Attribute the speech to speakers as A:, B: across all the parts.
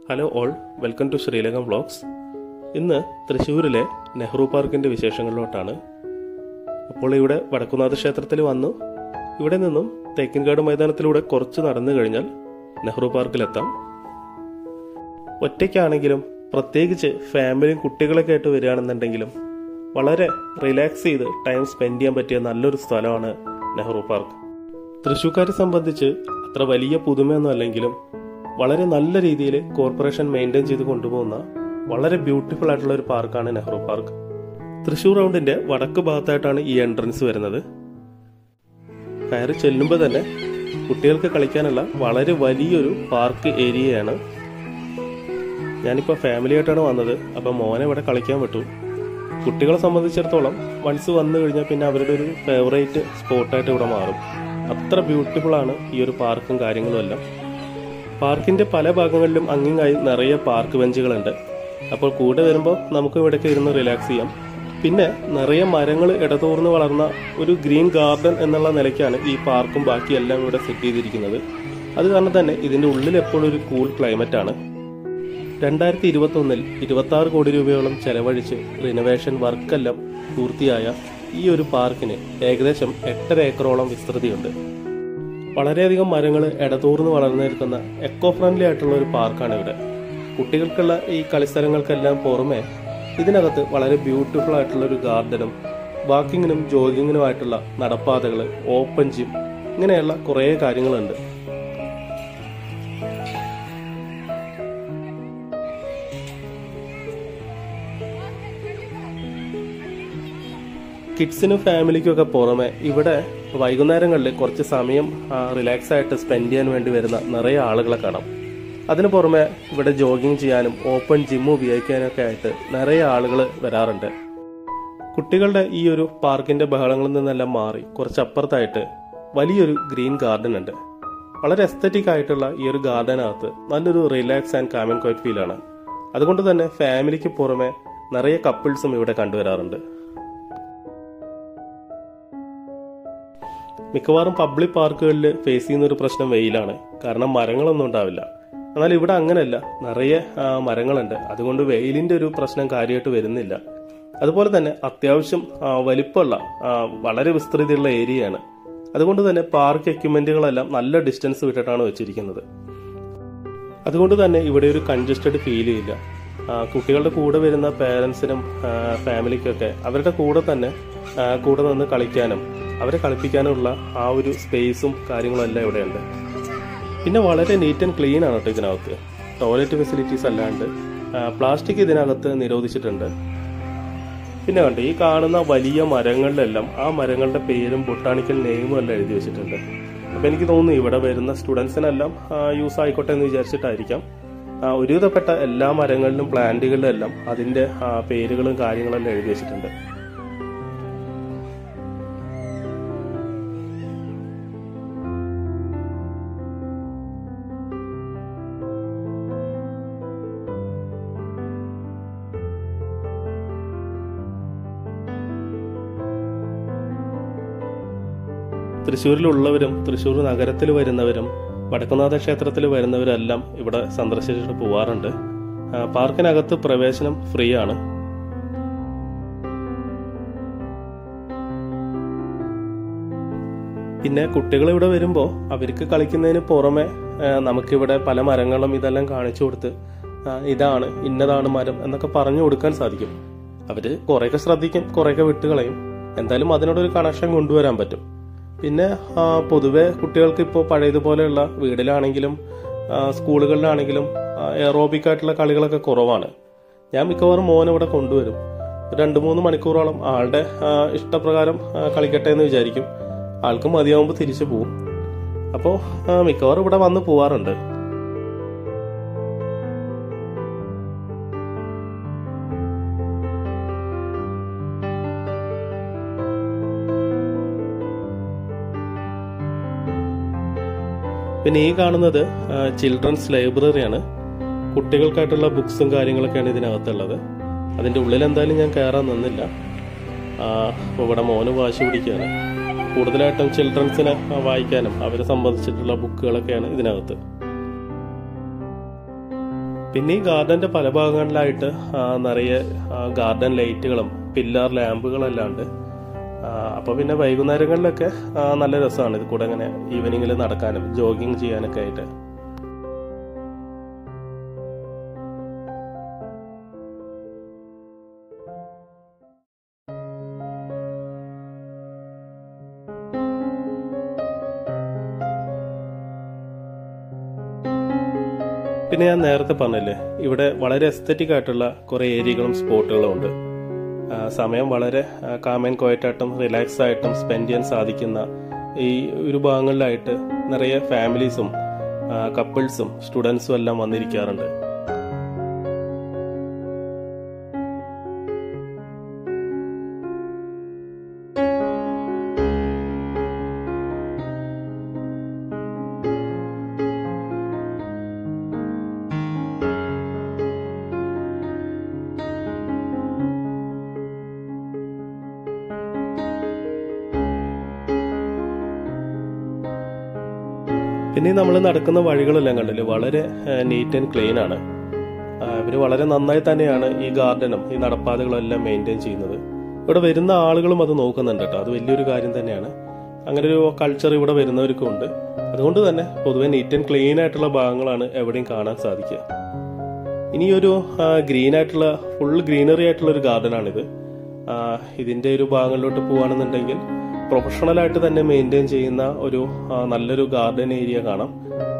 A: hello all welcome to Sreelankam vlogs ഇന്ന് തൃശ്ശൂരിലെ നെഹ്റു പാർക്കിൻ്റെ വിശേഷങ്ങളിലോട്ടാണ് അപ്പോൾ ഇവിടെ വടക്കുന്നാഥ ക്ഷേത്രത്തിൽ വന്നു ഇവിടെ നിന്നും തേക്കിൻകാട് മൈതാനത്തിലൂടെ കുറച്ച് നടന്നു കഴിഞ്ഞാൽ നെഹ്റു പാർക്കിലെത്താം ഒറ്റയ്ക്കാണെങ്കിലും പ്രത്യേകിച്ച് ഫാമിലിയും കുട്ടികളൊക്കെ ആയിട്ട് വരികയാണെന്നുണ്ടെങ്കിലും വളരെ റിലാക്സ് ചെയ്ത് ടൈം സ്പെൻഡ് ചെയ്യാൻ പറ്റിയ നല്ലൊരു സ്ഥലമാണ് നെഹ്റു പാർക്ക് തൃശ്ശൂർക്കാരെ സംബന്ധിച്ച് അത്ര വലിയ പുതുമയൊന്നും അല്ലെങ്കിലും വളരെ നല്ല രീതിയിൽ കോർപ്പറേഷൻ മെയിൻറ്റെയിൻ ചെയ്ത് കൊണ്ടുപോകുന്ന വളരെ ബ്യൂട്ടിഫുൾ ആയിട്ടുള്ള ഒരു പാർക്കാണ് നെഹ്റു പാർക്ക് തൃശ്ശൂർ റൗണ്ടിന്റെ വടക്ക് ഭാഗത്തായിട്ടാണ് ഈ എൻട്രൻസ് വരുന്നത് കയറി ചെല്ലുമ്പോൾ തന്നെ കുട്ടികൾക്ക് കളിക്കാനുള്ള വളരെ വലിയൊരു പാർക്ക് ഏരിയയാണ് ഞാനിപ്പോൾ ഫാമിലി ആയിട്ടാണ് വന്നത് അപ്പം മോനെ ഇവിടെ കളിക്കാൻ വിട്ടു കുട്ടികളെ സംബന്ധിച്ചിടത്തോളം വൺസ് വന്നു കഴിഞ്ഞാൽ പിന്നെ അവരുടെ ഒരു ഫേവറേറ്റ് സ്പോട്ടായിട്ട് ഇവിടെ മാറും അത്ര ബ്യൂട്ടിഫുൾ ആണ് ഈ ഒരു പാർക്കും കാര്യങ്ങളും എല്ലാം പാർക്കിന്റെ പല ഭാഗങ്ങളിലും അങ്ങിങ്ങായി നിറയെ പാർക്ക് ബെഞ്ചുകളുണ്ട് അപ്പോൾ കൂടെ വരുമ്പോൾ നമുക്ക് ഇവിടേക്ക് ഇരുന്ന് റിലാക്സ് ചെയ്യാം പിന്നെ നിറയെ മരങ്ങൾ ഇടതൂർന്ന് വളർന്ന ഒരു ഗ്രീൻ ഗാർഡൻ എന്നുള്ള നിലയ്ക്കാണ് ഈ പാർക്കും ബാക്കിയെല്ലാം ഇവിടെ സെറ്റ് ചെയ്തിരിക്കുന്നത് അത് കാരണം തന്നെ ഇതിന്റെ ഉള്ളിൽ എപ്പോഴും ഒരു കൂൾ ക്ലൈമറ്റ് ആണ് രണ്ടായിരത്തി ഇരുപത്തി ഒന്നിൽ ഇരുപത്തി ആറ് കോടി രൂപയോളം ചെലവഴിച്ച് റിനോവേഷൻ വർക്കെല്ലാം പൂർത്തിയായ ഈ ഒരു പാർക്കിന് ഏകദേശം എട്ടര ഏക്കറോളം വിസ്തൃതിയുണ്ട് വളരെയധികം മരങ്ങൾ ഇടതൂർന്ന് വളർന്നു നിൽക്കുന്ന എക്കോ ഫ്രണ്ട്ലി ആയിട്ടുള്ള ഒരു പാർക്കാണ് ഇവിടെ കുട്ടികൾക്കുള്ള ഈ കളിസ്ഥലങ്ങൾക്കെല്ലാം പുറമെ ഇതിനകത്ത് വളരെ ബ്യൂട്ടിഫുൾ ആയിട്ടുള്ള ഒരു ഗാർഡനും വാക്കിങ്ങിനും ജോഗിങ്ങിനുമായിട്ടുള്ള നടപ്പാതകൾ ഓപ്പൺ ജിം ഇങ്ങനെയുള്ള കുറേ കാര്യങ്ങളുണ്ട് കിഡ്സിനും ഫാമിലിക്കും ഒക്കെ പുറമെ ഇവിടെ വൈകുന്നേരങ്ങളിൽ കുറച്ച് സമയം റിലാക്സ് ആയിട്ട് സ്പെൻഡ് ചെയ്യാൻ വേണ്ടി വരുന്ന നിറയെ ആളുകളെ കാണാം അതിനു പുറമെ ഇവിടെ ജോഗിങ് ചെയ്യാനും ഓപ്പൺ ജിം ഉപയോഗിക്കാനൊക്കെ ആയിട്ട് നിറയെ ആളുകൾ വരാറുണ്ട് കുട്ടികളുടെ ഈ ഒരു പാർക്കിന്റെ ബഹളങ്ങളിൽ നിന്നെല്ലാം മാറി കുറച്ച് അപ്പുറത്തായിട്ട് വലിയൊരു ഗ്രീൻ ഗാർഡൻ ഉണ്ട് വളരെ എസ്തറ്റിക് ആയിട്ടുള്ള ഈ ഒരു ഗാർഡനകത്ത് നല്ലൊരു relax and calm and quiet feel ആണ് അതുകൊണ്ട് തന്നെ ഫാമിലിക്ക് പുറമെ നിറയെ കപ്പിൾസും ഇവിടെ കണ്ടുവരാറുണ്ട് മിക്കവാറും പബ്ലിക് പാർക്കുകളിൽ ഫേസ് ചെയ്യുന്ന ഒരു പ്രശ്നം വെയിലാണ് കാരണം മരങ്ങളൊന്നും ഉണ്ടാവില്ല എന്നാൽ ഇവിടെ അങ്ങനെയല്ല നിറയെ ആ, മരങ്ങളുണ്ട് അതുകൊണ്ട് വെയിലിന്റെ ഒരു പ്രശ്നം കാര്യമായിട്ട് വരുന്നില്ല അതുപോലെ തന്നെ അത്യാവശ്യം ആ, വലിപ്പമുള്ള ആ, വളരെ വിസ്തൃതിയുള്ള ഏരിയയാണ് അതുകൊണ്ട് തന്നെ പാർക്ക് എക്യുപ്മെന്റുകളെല്ലാം നല്ല ഡിസ്റ്റൻസ് വിട്ടിട്ടാണ് വെച്ചിരിക്കുന്നത് അതുകൊണ്ട് തന്നെ ഇവിടെ ഒരു കൺജസ്റ്റഡ് ഫീൽ ചെയ്യില്ല ആ, കുട്ടികളുടെ കൂടെ വരുന്ന പേരൻസിനും ഫാമിലിക്കൊക്കെ അവരുടെ കൂടെ തന്നെ ആ, കൂടെ നിന്ന് കളിക്കാനും അവരെ കളിപ്പിക്കാനുള്ള ആ ഒരു സ്പേസും കാര്യങ്ങളും എല്ലാം ഇവിടെയുണ്ട് പിന്നെ വളരെ നീറ്റ് ആൻഡ് ക്ലീൻ ആണ് കേട്ടോ ഇതിനകത്ത് ടോയ്ലറ്റ് ഫെസിലിറ്റീസ് അല്ലാണ്ട് പ്ലാസ്റ്റിക് ഇതിനകത്ത് നിരോധിച്ചിട്ടുണ്ട് പിന്നെ കണ്ടോ ഈ കാണുന്ന വലിയ മരങ്ങളിലെല്ലാം ആ മരങ്ങളുടെ പേരും ബൊട്ടാണിക്കൽ നെയിമും എല്ലാം എഴുതി വെച്ചിട്ടുണ്ട് അപ്പൊ എനിക്ക് തോന്നുന്നു ഇവിടെ വരുന്ന സ്റ്റുഡൻസിനെല്ലാം യൂസ് ആയിക്കോട്ടെ എന്ന് വിചാരിച്ചിട്ടായിരിക്കാം ആ, ഒരുവിധപ്പെട്ട എല്ലാ മരങ്ങളിലും പ്ലാന്റുകളിലും എല്ലാം അതിന്റെ ആ, പേരുകളും കാര്യങ്ങളെല്ലാം എഴുതി വെച്ചിട്ടുണ്ട് തൃശ്ശൂരിലുള്ളവരും തൃശ്ശൂർ നഗരത്തിൽ വരുന്നവരും വടക്കുന്നാഥ ക്ഷേത്രത്തിൽ വരുന്നവരെല്ലാം ഇവിടെ സന്ദർശിച്ചിട്ട് പോവാറുണ്ട് ആ, പാർക്കിനകത്ത് പ്രവേശനം ഫ്രീ ആണ് പിന്നെ കുട്ടികൾ ഇവിടെ വരുമ്പോൾ അവർക്ക് കളിക്കുന്നതിന് പുറമെ ആ, നമുക്കിവിടെ പല മരങ്ങളും ഇതെല്ലാം കാണിച്ചു കൊടുത്ത് ആ, ഇതാണ് ഇന്നതാണ് മരം എന്നൊക്കെ പറഞ്ഞു കൊടുക്കാൻ സാധിക്കും അവര് കുറെയൊക്കെ ശ്രദ്ധിക്കും കുറെയൊക്കെ വിട്ടുകളയും എന്തായാലും അതിനോടൊരു കണക്ഷൻ കൊണ്ടുവരാൻ പറ്റും പിന്നെ ആ, പൊതുവെ കുട്ടികൾക്ക് ഇപ്പോൾ പഴയതുപോലെയുള്ള വീടിലാണെങ്കിലും ആ, സ്കൂളുകളിലാണെങ്കിലും എയറോബിക് ആയിട്ടുള്ള കളികളൊക്കെ കുറവാണ് ഞാൻ മിക്കവാറും മോനെ ഇവിടെ കൊണ്ടുവരും രണ്ട് മൂന്ന് മണിക്കൂറോളം ആളുടെ ആ, ഇഷ്ടപ്രകാരം ആ, കളിക്കട്ടെ എന്ന് വിചാരിക്കും ആൾക്ക് മതിയാവുമ്പോൾ തിരിച്ചു പോവും അപ്പോൾ മിക്കവാറും ഇവിടെ വന്ന് പോവാറുണ്ട് പിന്നെ ഈ കാണുന്നത് ചിൽഡ്രൻസ് ലൈബ്രറിയാണ് കുട്ടികൾക്കായിട്ടുള്ള ബുക്സും കാര്യങ്ങളൊക്കെയാണ് ഇതിനകത്തുള്ളത് അതിൻ്റെ ഉള്ളിൽ എന്തായാലും ഞാൻ കയറാൻ നിന്നില്ല ആ, അപ്പോൾ ഇവിടെ മോന് വാശി പിടിക്കുകയാണ് കൂടുതലായിട്ടും ചിൽഡ്രൻസിനെ വായിക്കാനും അവരെ സംബന്ധിച്ചിട്ടുള്ള ബുക്കുകളൊക്കെയാണ് ഇതിനകത്ത് പിന്നെ ഈ ഗാർഡന്റെ പല ഭാഗങ്ങളിലായിട്ട് ആ, നിറയെ ആ, ഗാർഡൻ ലൈറ്റുകളും പില്ലർ ലാമ്പുകളെല്ലാം ഉണ്ട് ആ, അപ്പൊ പിന്നെ വൈകുന്നേരങ്ങളിലൊക്കെ ആ, നല്ല രസമാണ് ഇത് കൂടെ ഇങ്ങനെ ഈവനിങ്ങിൽ നടക്കാനും ജോഗിങ് ചെയ്യാനൊക്കെ ആയിട്ട് പിന്നെ ഞാൻ നേരത്തെ പറഞ്ഞില്ലേ ഇവിടെ വളരെ എസ്തറ്റിക് ആയിട്ടുള്ള കുറെ ഏരിയകളും സ്പോട്ടുകളും ഉണ്ട് ആ, സമയം വളരെ കാം ആൻഡ് ക്വയറ്റായിട്ടും റിലാക്സ് ആയിട്ടും സ്പെൻഡ് ചെയ്യാൻ സാധിക്കുന്ന ഈ ഒരു ഭാഗങ്ങളിലായിട്ട് നിറയെ ഫാമിലീസും കപ്പിൾസും സ്റ്റുഡൻസും എല്ലാം വന്നിരിക്കാറുണ്ട് പിന്നെ നമ്മൾ നടക്കുന്ന വഴികളെല്ലാം കണ്ടില്ലേ വളരെ നീറ്റ് ആൻഡ് ക്ലീൻ ആണ് ഇവർ വളരെ നന്നായി തന്നെയാണ് ഈ ഗാർഡനും ഈ നടപ്പാതകളും എല്ലാം മെയിൻറ്റെയിൻ ചെയ്യുന്നത് ഇവിടെ വരുന്ന ആളുകളും അത് നോക്കുന്നുണ്ട് കേട്ടോ അത് വലിയൊരു കാര്യം തന്നെയാണ് അങ്ങനെ ഒരു കൾച്ചർ ഇവിടെ വരുന്നവർക്കും ഉണ്ട് അതുകൊണ്ട് തന്നെ പൊതുവെ നീറ്റ് ആൻഡ് ക്ലീൻ ആയിട്ടുള്ള ഭാഗങ്ങളാണ് എവിടെയും കാണാൻ സാധിക്കുക ഇനിയൊരു ഗ്രീൻ ആയിട്ടുള്ള ഫുൾ ഗ്രീനറി ആയിട്ടുള്ള ഒരു ഗാർഡനാണിത് ആ, ഇതിന്റെ ഒരു ഭാഗങ്ങളിലോട്ട് പോവുകയാണെന്നുണ്ടെങ്കിൽ പ്രൊഫഷണൽ ആയിട്ട് തന്നെ മെയിൻറ്റെയിൻ ചെയ്യുന്ന ഒരു ആ, നല്ലൊരു ഗാർഡൻ ഏരിയ കാണാം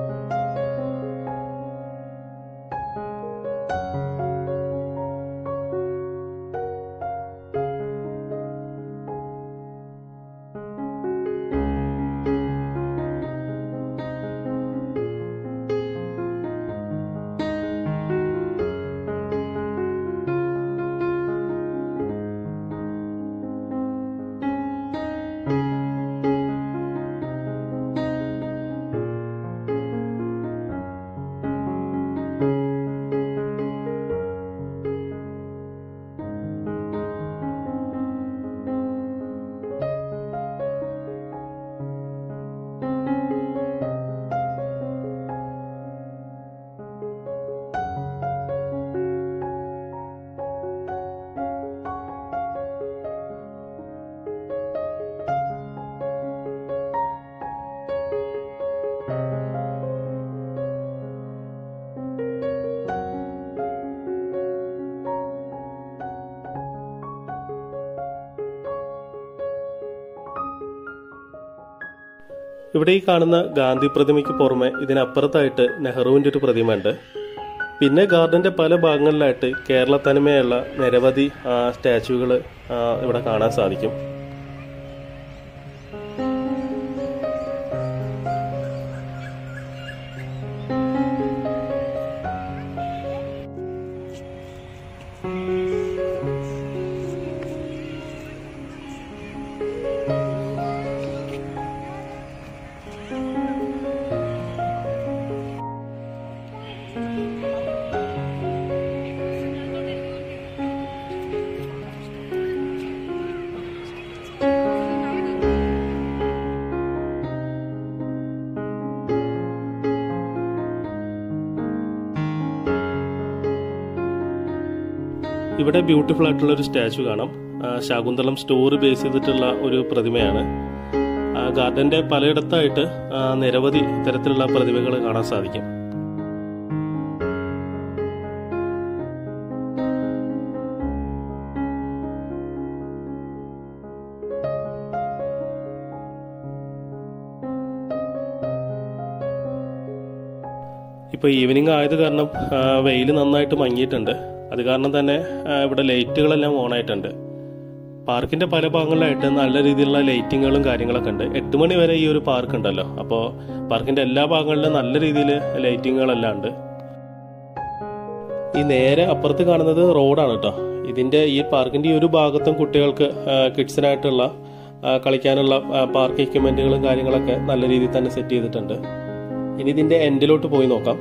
A: ഇവിടെ ഈ കാണുന്ന ഗാന്ധി പ്രതിമയ്ക്ക് പുറമെ ഇതിനപ്പുറത്തായിട്ട് നെഹ്റുവിന്റെ ഒരു പ്രതിമ ഉണ്ട് പിന്നെ ഗാർഡന്റെ പല ഭാഗങ്ങളിലായിട്ട് കേരള തനിമയുള്ള നിരവധി സ്റ്റാച്യുകൾ ഇവിടെ കാണാൻ സാധിക്കും ഇവിടെ ബ്യൂട്ടിഫുൾ ആയിട്ടുള്ള ഒരു സ്റ്റാച്ചു കാണാം ആ, ശാകുന്തളം സ്റ്റോർ ബേസ് ചെയ്തിട്ടുള്ള ഒരു പ്രതിമയാണ് ആ, ഗാർഡന്റെ പലയിടത്തായിട്ട് ആ, നിരവധി തരത്തിലുള്ള പ്രതിമകൾ കാണാൻ സാധിക്കും ഇപ്പോൾ ഈവനിങ് ആയത് കാരണം വെയിൽ നന്നായിട്ട് മങ്ങിയിട്ടുണ്ട് അത് കാരണം തന്നെ ആ, ഇവിടെ ലൈറ്റുകളെല്ലാം ഓൺ ആയിട്ടുണ്ട് പാർക്കിന്റെ പല ഭാഗങ്ങളിലായിട്ട് നല്ല രീതിയിലുള്ള ലൈറ്റിങ്ങുകളും കാര്യങ്ങളൊക്കെ ഉണ്ട് എട്ട് മണി വരെ ഈ ഒരു പാർക്ക് ഉണ്ടല്ലോ അപ്പോൾ പാർക്കിന്റെ എല്ലാ ഭാഗങ്ങളിലും നല്ല രീതിയിൽ ലൈറ്റിങ്ങുകളെല്ലാം ഉണ്ട് ഈ നേരെ അപ്പുറത്ത് കാണുന്നത് റോഡാണ് കേട്ടോ ഇതിന്റെ ഈ പാർക്കിന്റെ ഈ ഒരു ഭാഗത്തും കുട്ടികൾക്ക് കിഡ്സിനായിട്ടുള്ള കളിക്കാനുള്ള പാർക്ക് എക്യുപ്മെന്റുകളും കാര്യങ്ങളൊക്കെ നല്ല രീതിയിൽ തന്നെ സെറ്റ് ചെയ്തിട്ടുണ്ട് ഇനി ഇതിന്റെ എൻഡിലോട്ട് പോയി നോക്കാം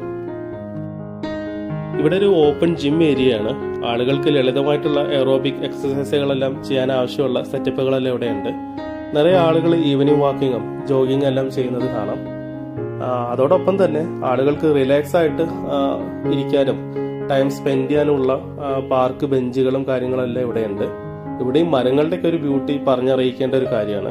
A: ഇവിടെ ഒരു ഓപ്പൺ ജിം ഏരിയയാണ് ആളുകൾക്ക് ലളിതമായിട്ടുള്ള എറോബിക് എക്സസൈസുകളെല്ലാം ചെയ്യാൻ ആവശ്യമുള്ള സെറ്റപ്പുകളെല്ലാം ഇവിടെയുണ്ട് നിറയെ ആളുകൾ ഈവനിങ് വാക്കിങ്ങും ജോഗിങ്ങും എല്ലാം ചെയ്യുന്നത് കാണാം ആ, അതോടൊപ്പം തന്നെ ആളുകൾക്ക് റിലാക്സ് ആയിട്ട് ആ, ഇരിക്കാനും ടൈം സ്പെൻഡ് ചെയ്യാനുള്ള ആ, പാർക്ക് ബെഞ്ചുകളും കാര്യങ്ങളെല്ലാം ഇവിടെയുണ്ട് ഇവിടെയും മരങ്ങളുടെയൊക്കെ ഒരു ബ്യൂട്ടി പറഞ്ഞറിയിക്കേണ്ട ഒരു കാര്യമാണ്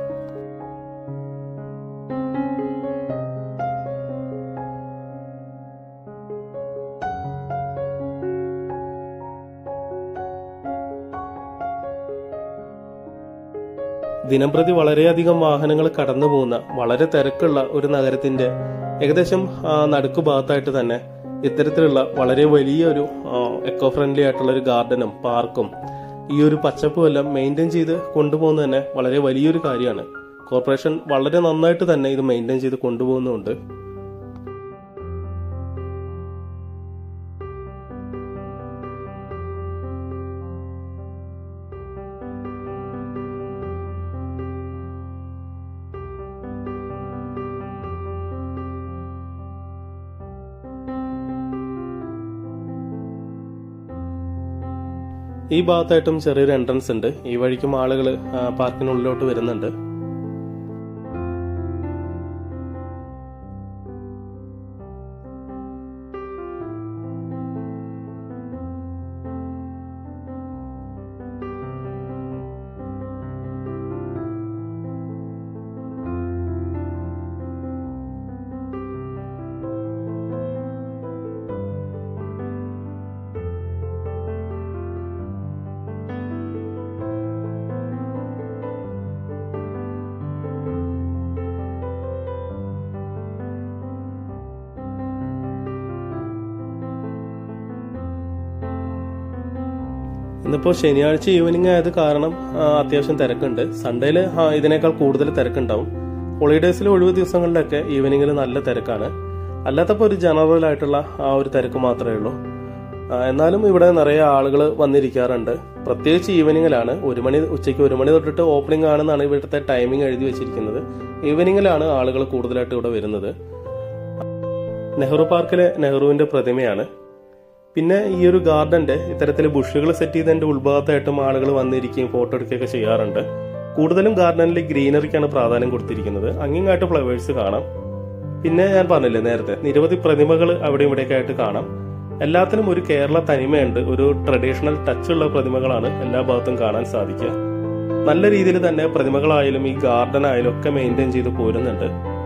A: ദിനംപ്രതി വളരെയധികം വാഹനങ്ങൾ കടന്നു പോകുന്ന വളരെ തിരക്കുള്ള ഒരു നഗരത്തിന്റെ ഏകദേശം ആ, നടുക്ക് ഭാഗത്തായിട്ട് തന്നെ ഇത്തരത്തിലുള്ള വളരെ വലിയൊരു എക്കോ ഫ്രണ്ട്ലി ആയിട്ടുള്ള ഒരു ഗാർഡനും പാർക്കും ഈ ഒരു പച്ചപ്പും എല്ലാം മെയിൻറ്റെയിൻ ചെയ്ത് കൊണ്ടുപോകുന്നത് തന്നെ വളരെ വലിയൊരു കാര്യമാണ് കോർപ്പറേഷൻ വളരെ നന്നായിട്ട് തന്നെ ഇത് മെയിൻറ്റെയിൻ ചെയ്ത് കൊണ്ടുപോകുന്നുണ്ട് ഈ ഭാഗത്തായിട്ടും ചെറിയൊരു എൻട്രൻസ് ഉണ്ട് ഈ വഴിക്കും ആളുകൾ പാർക്കിനുള്ളിലോട്ട് വരുന്നുണ്ട് ഇന്നിപ്പോ ശനിയാഴ്ച ഈവനിങ് ആയത് കാരണം ആ, അത്യാവശ്യം തിരക്കുണ്ട് സൺഡേയിൽ ഇതിനേക്കാൾ കൂടുതൽ തിരക്കുണ്ടാവും ഹോളിഡേയ്സിൽ ഒഴിവ് ദിവസങ്ങളിലൊക്കെ ഈവനിങ്ങിൽ നല്ല തിരക്കാണ് അല്ലാത്തപ്പോൾ ഒരു ജനറൽ ആയിട്ടുള്ള ആ ഒരു തിരക്ക് മാത്രമേ ഉള്ളൂ ആ, എന്നാലും ഇവിടെ നിറയെ ആളുകൾ വന്നിരിക്കാറുണ്ട് പ്രത്യേകിച്ച് ഈവനിങ്ങിലാണ് ഒരു മണി ഉച്ചയ്ക്ക് ഒരു മണി തൊട്ടിട്ട് ഓപ്പണിംഗ് ആണെന്നാണ് ഇവിടുത്തെ ടൈമിംഗ് എഴുതി വെച്ചിരിക്കുന്നത് ഈവനിങ്ങിലാണ് ആളുകൾ കൂടുതലായിട്ട് ഇവിടെ വരുന്നത് നെഹ്റു പാർക്കിലെ നെഹ്റുവിന്റെ പ്രതിമയാണ് പിന്നെ ഈ ഒരു ഗാർഡന്റെ ഇത്തരത്തിൽ ബുഷുകൾ സെറ്റ് ചെയ്തതിന്റെ ഉൾഭാഗത്തായിട്ടും ആളുകൾ വന്നിരിക്കുകയും ഫോട്ടോ എടുക്കുകയൊക്കെ ചെയ്യാറുണ്ട് കൂടുതലും ഗാർഡനിൽ ഗ്രീനറിക്കാണ് പ്രാധാന്യം കൊടുത്തിരിക്കുന്നത് അങ്ങിങ്ങായിട്ട് ഫ്ലവേഴ്സ് കാണാം പിന്നെ ഞാൻ പറഞ്ഞില്ലേ നേരത്തെ നിരവധി പ്രതിമകൾ അവിടെ ഇവിടെയൊക്കെ ആയിട്ട് കാണാം എല്ലാത്തിനും ഒരു കേരള തനിമയുണ്ട് ഒരു ട്രഡീഷണൽ ടച്ചുള്ള പ്രതിമകളാണ് എല്ലാ ഭാഗത്തും കാണാൻ സാധിക്കുക നല്ല രീതിയിൽ തന്നെ പ്രതിമകളായാലും ഈ ഗാർഡൻ ആയാലും ഒക്കെ മെയിൻറ്റെയിൻ ചെയ്ത് പോരുന്നുണ്ട്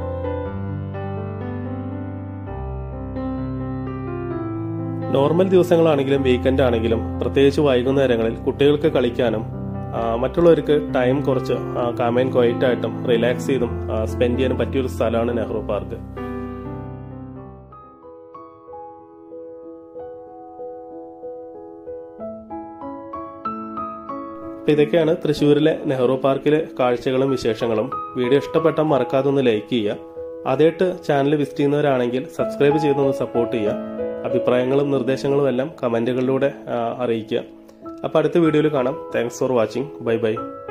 A: നോർമൽ ദിവസങ്ങളാണെങ്കിലും വീക്കെൻഡ് ആണെങ്കിലും പ്രത്യേകിച്ച് വൈകുന്നേരങ്ങളിൽ കുട്ടികൾക്ക് കളിക്കാനും ആ, മറ്റുള്ളവർക്ക് ടൈം കുറച്ച് കാമേൻ ക്വയറ്റ് ആയിട്ടും റിലാക്സ് ചെയ്തും സ്പെൻഡ് ചെയ്യാനും പറ്റിയൊരു സ്ഥലമാണ് നെഹ്റു പാർക്ക് അപ്പൊ ഇതൊക്കെയാണ് തൃശ്ശൂരിലെ നെഹ്റു പാർക്കിലെ കാഴ്ചകളും വിശേഷങ്ങളും വീഡിയോ ഇഷ്ടപ്പെട്ടാൽ മറക്കാതെ ഒന്ന് ലൈക്ക് ചെയ്യുക ആദ്യമായിട്ട് ചാനൽ വിസിറ്റ് ചെയ്യുന്നവരാണെങ്കിൽ സബ്സ്ക്രൈബ് ചെയ്തൊന്ന് സപ്പോർട്ട് ചെയ്യുക അഭിപ്രായങ്ങളും നിർദ്ദേശങ്ങളും എല്ലാം കമന്റുകളിലൂടെ ആ, അറിയിക്കുക അപ്പോൾ അടുത്ത വീഡിയോയിൽ കാണാം thanks for watching bye by